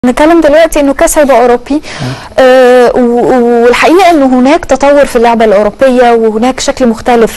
نتكلم دلوقتي انه كاس هيبقى اوروبي آه و- والحقيقه انه هناك تطور في اللعبه الاوروبيه وهناك شكل مختلف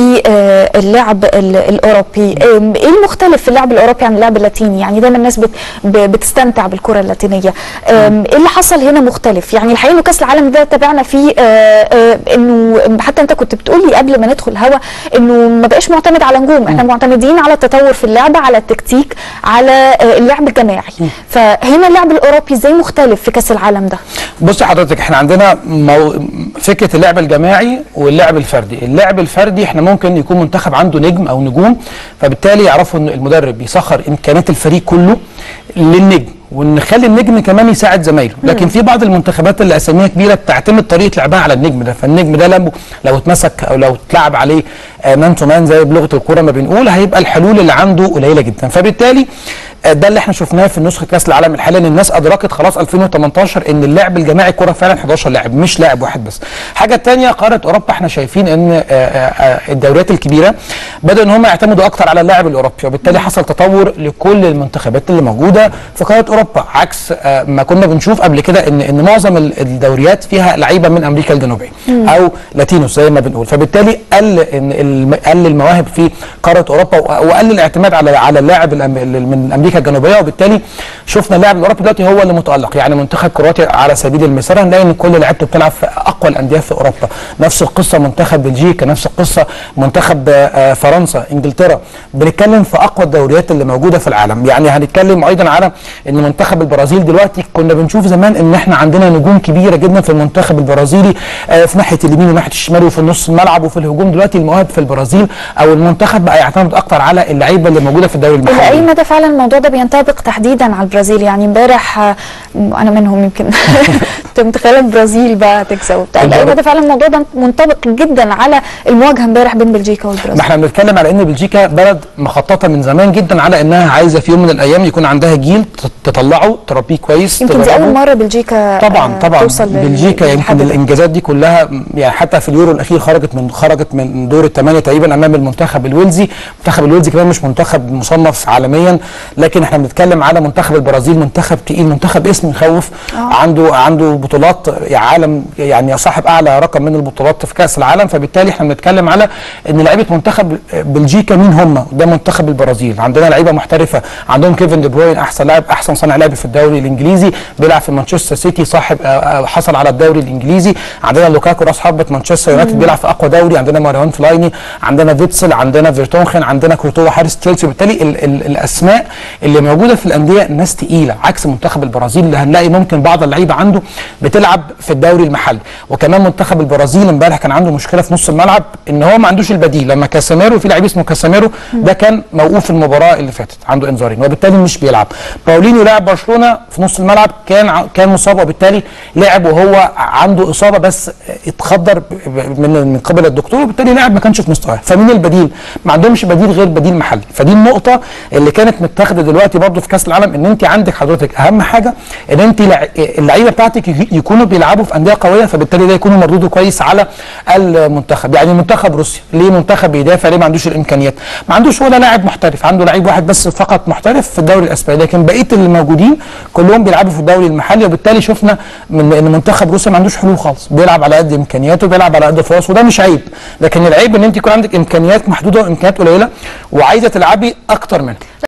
للعب ال- الاوروبي آم، ايه المختلف في اللعب الاوروبي عن اللعب اللاتيني يعني دايما الناس بت ب- بتستمتع بالكره اللاتينيه آم، ايه اللي حصل هنا مختلف يعني الحقيقه انه كاس العالم ده تابعنا فيه آه، آه، انه حتى انت كنت بتقول لي قبل ما ندخل الهوا انه ما بقاش معتمد على نجوم احنا معتمدين على التطور في اللعبه على التكتيك على آه، اللعب الجماعي فهنا اللعب الاوروبي ازاي مختلف في كاس العالم ده بصي حضرتك احنا عندنا مو... فكره اللعب الجماعي واللعب الفردي، اللعب الفردي احنا ممكن يكون منتخب عنده نجم او نجوم فبالتالي يعرفوا ان المدرب بيسخر امكانيات الفريق كله للنجم وان نخلي النجم كمان يساعد زمايله، لكن في بعض المنتخبات اللي اساميها كبيره بتعتمد طريقه لعبها على النجم ده، فالنجم ده لو لو اتمسك او لو اتلعب عليه آه، مان تو مان زي بلغه الكوره ما بنقول هيبقى الحلول اللي عنده قليله جدا، فبالتالي آه، ده اللي احنا شفناه في نسخه كاس العالم الحالي ان الناس ادركت خلاص 2018 ان اللعب الجماعي كره فعلا 11 لاعب مش لاعب واحد بس. حاجه تانية قاره اوروبا احنا شايفين ان آه، آه، آه، الدوريات الكبيره بداوا ان هم يعتمدوا اكتر على اللاعب الاوروبي وبالتالي حصل تطور لكل المنتخبات اللي موجوده في قاره اوروبا عكس آه، ما كنا بنشوف قبل كده ان ان معظم ال- الدوريات فيها لعيبه من امريكا الجنوبيه او لاتينوس زي ما بنقول فبالتالي قل ان الم- قل المواهب في قاره اوروبا وق- وقل الاعتماد على على اللاعب الأم- ال- من امريكا الجنوبيه وبالتالي شفنا اللاعب الاوروبي دلوقتي هو اللي متالق يعني منتخب كرواتيا على سبيل المثال هنلاقي ان كل لعيبته بتلعب في اقوى الانديه في اوروبا نفس القصه منتخب بلجيكا نفس القصه منتخب آه، آه، فرنسا انجلترا بنتكلم في اقوى الدوريات اللي موجوده في العالم يعني هنتكلم ايضا على ان منتخب البرازيل دلوقتي كنا بنشوف زمان ان احنا عندنا نجوم كبيره جدا في المنتخب البرازيلي آه، في ناحيه اليمين وناحيه الشمال وفي نص الملعب وفي الهجوم دلوقتي المواهب في البرازيل او المنتخب بقى يعتمد اكتر على اللعيبه اللي موجوده في الدوري الى اي المحلي مدى فعلا الموضوع ده بينطبق تحديدا على البرازيل يعني امبارح آه، انا منهم يمكن كنت متخيله البرازيل بقى تكسب وبتاع الى اي مدى فعلا الموضوع ده منطبق جدا على المواجهه امبارح بين بلجيكا ما والبرازيل احنا بنتكلم على ان بلجيكا بلد مخططه من زمان جدا على انها عايزه في يوم من الايام يكون عندها جيل تط- تطلعه تربيه كويس يمكن دي تدربه. اول مره بلجيكا طبعا آه، طبعا توصل لل- بلجيكا يمكن للحد ده. الانجازات دي كلها م- يعني حتى في اليورو الاخير خرجت من خرجت من دور الثمانيه تقريبا امام المنتخب الويلزي المنتخب الويلزي كمان مش منتخب مصنف عالميا لكن احنا بنتكلم على منتخب البرازيل منتخب تقيل منتخب اسم يخوف عنده عنده بطولات عالم يعني صاحب اعلى رقم من البطولات في كاس العالم فبالتالي احنا بنتكلم على ان لعيبه منتخب بلجيكا مين هم ده منتخب البرازيل عندنا لعيبه محترفه عندهم كيفن دي بروين احسن لاعب احسن صانع لعب في الدوري الانجليزي بيلعب في مانشستر سيتي صاحب آه، آه، حصل على الدوري الانجليزي عندنا لوكاكو راس حربه مانشستر يونايتد بيلعب في اقوى دوري عندنا ماريون فلايني عندنا فيتسل عندنا فيرتونخن عندنا كورتوا حارس تشيلسي وبالتالي ال ال الاسماء اللي موجوده في الانديه ناس تقيله عكس منتخب البرازيل اللي هنلاقي ممكن بعض اللعيبه عنده بتلعب في الدوري المحلي وكمان منتخب البرازيل امبارح كان عنده مشكله في نص الملعب ان هو ما عندوش البديل لما كاسيميرو في لعيب اسمه كاسيميرو ده كان موقوف المباراه اللي فاتت عنده انذارين وبالتالي مش بيلعب باولينيو لاعب برشلونه في نص الملعب كان ع- كان مصاب وبالتالي لعب وهو عنده اصابه بس اتخدر ب- ب- من من قبل الدكتور وبالتالي لعب ما كانش في مستواه فمين البديل ما عندهمش بديل غير بديل محلي فدي النقطه اللي كانت متاخده دلوقتي برضو في كاس العالم ان انت عندك حضرتك اهم حاجه ان انت لع- اللعيبه بتاعتك يك- يكونوا بيلعبوا في انديه قويه فبالتالي ده يكونوا مردوده كويس على المنتخب يعني منتخب روسيا ليه منتخب بيدافع ليه ما عندوش الامكانيات ما عندوش ولا لاعب محترف عنده لعيب واحد بس فقط محترف في الدوري الاسباني لكن بقيه اللي موجودين كلهم بيلعبوا في الدوري المحلي وبالتالي شفنا من ان منتخب روسيا ما عندوش حلول خالص بيلعب على قد امكانياته بيلعب على قد فرصه وده مش عيب لكن العيب ان انت يكون عندك امكانيات محدوده وامكانيات قليله وعايزه تلعبي اكتر منها